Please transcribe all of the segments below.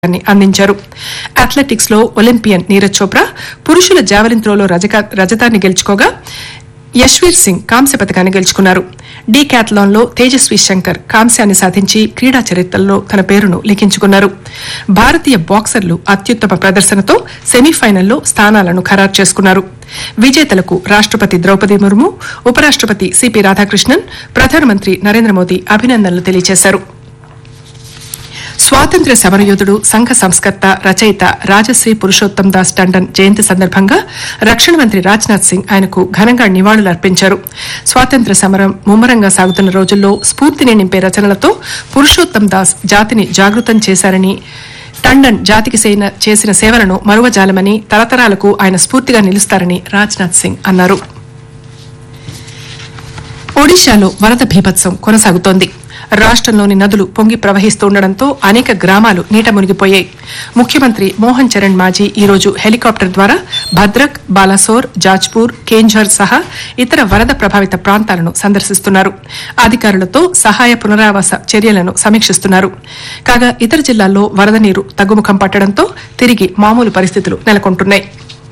ని అందించారు అథ్లెటిక్స్ లో ఒలింపియన్ నీరజ్ చోప్రా పురుషుల జావెలిన్ త్రోలో రజక- రజతాన్ని గెలుచుకోగా యశ్వీర్ సింగ్ కాంస్య పథకాన్ని గెలుచుకున్నారు డీ క్యాథలాన్ లో తేజస్వి శంకర్ కాంస్యాన్ని సాధించి క్రీడా చరిత్రలో తన పేరును లిఖించుకున్నారు భారతీయ బాక్సర్లు అత్యుత్తమ ప్రదర్శనతో సెమీఫైనల్లో స్థానాలను ఖరారు చేసుకున్నారు విజేతలకు రాష్టపతి ద్రౌపది ముర్ము ఉపరాష్టపతి సిపి రాధాకృష్ణన్ ప్రధానమంత్రి నరేంద్ర మోదీ అభినందనలు తెలియజేశారు స్వాతంత్ర్య సమరయోధుడు సంఘ సంస్కర్త రచయిత రాజశ్రీ పురుషోత్తం దాస్ టండన్ జయంతి సందర్భంగా రక్షణ మంత్రి రాజ్నాథ్ సింగ్ ఆయనకు ఘనంగా నివాళులర్పించారు స్వాతంత్ర్య సమరం ముమ్మరంగా సాగుతున్న రోజుల్లో స్ఫూర్తిని నింపే రచనలతో పురుషోత్తం దాస్ జాతిని జాగృతం చేశారని టండన్ జాతికి సేన- చేసిన సేవలను మరువజాలమని తరతరాలకు ఆయన స్ఫూర్తిగా నిలుస్తారని రాజ్నాథ్ సింగ్ అన్నారు ఒడిశాలో వరద భీభత్సం కొనసాగుతోంది రాష్ట్రంలోని నదులు పొంగి ప్రవహిస్తుండటంతో అనేక గ్రామాలు నీట మునిగిపోయాయి ముఖ్యమంత్రి మోహన్ చరణ్ మాజీ ఈ రోజు హెలికాప్టర్ ద్వారా భద్రక్ బాలాసోర్ జాజ్పూర్ కేంఝర్ సహా ఇతర వరద ప్రభావిత ప్రాంతాలను సందర్శిస్తున్నారు అధికారులతో సహాయ పునరావాస చర్యలను సమీక్షిస్తున్నారు కాగా ఇతర జిల్లాల్లో వరద నీరు తగ్గుముఖం పట్టడంతో తిరిగి మామూలు పరిస్థితులు నెలకొంటున్నాయి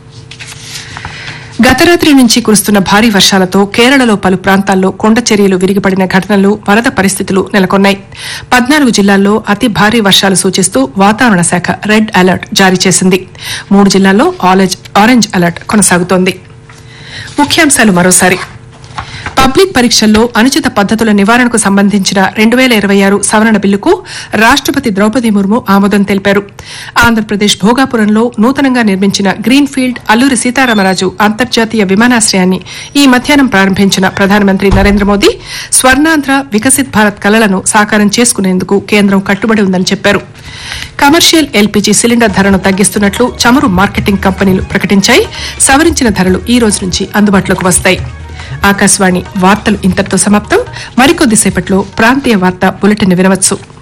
గత రాత్రి నుంచి కురుస్తున్న భారీ వర్షాలతో కేరళలో పలు ప్రాంతాల్లో కొండ చర్యలు విరిగిపడిన ఘటనలు వరద పరిస్థితులు నెలకొన్నాయి పద్నాలుగు జిల్లాల్లో అతి భారీ వర్షాలు సూచిస్తూ వాతావరణ శాఖ రెడ్ అలర్ట్ జారీ చేసింది మూడు జిల్లాల్లో ఆరెంజ్ ఆరెంజ్ అలర్ట్ కొనసాగుతోంది ముఖ్యాంశాలు మరోసారి పబ్లిక్ పరీక్షల్లో అనుచిత పద్దతుల నివారణకు సంబంధించిన రెండు వేల ఇరవై ఆరు సవరణ బిల్లుకు రాష్టపతి ద్రౌపది ముర్ము ఆమోదం తెలిపారు ఆంధ్రప్రదేశ్ భోగాపురంలో నూతనంగా నిర్మించిన గ్రీన్ ఫీల్డ్ అల్లూరి సీతారామరాజు అంతర్జాతీయ విమానాశ్రయాన్ని ఈ మధ్యాహ్నం ప్రారంభించిన ప్రధానమంత్రి నరేంద్ర మోదీ స్వర్ణాంధ్ర వికసిత్ భారత్ కలలను సాకారం చేసుకునేందుకు కేంద్రం కట్టుబడి ఉందని చెప్పారు కమర్షియల్ ఎల్పీజీ సిలిండర్ ధరను తగ్గిస్తున్నట్లు చమురు మార్కెటింగ్ కంపెనీలు ప్రకటించాయి సవరించిన ధరలు ఈ రోజు నుంచి అందుబాటులోకి వస్తాయి ఆకాశవాణి వార్తలు ఇంతటితో సమాప్తం మరికొద్దిసేపట్లో ప్రాంతీయ వార్తా బులెటిన్ వినవచ్చు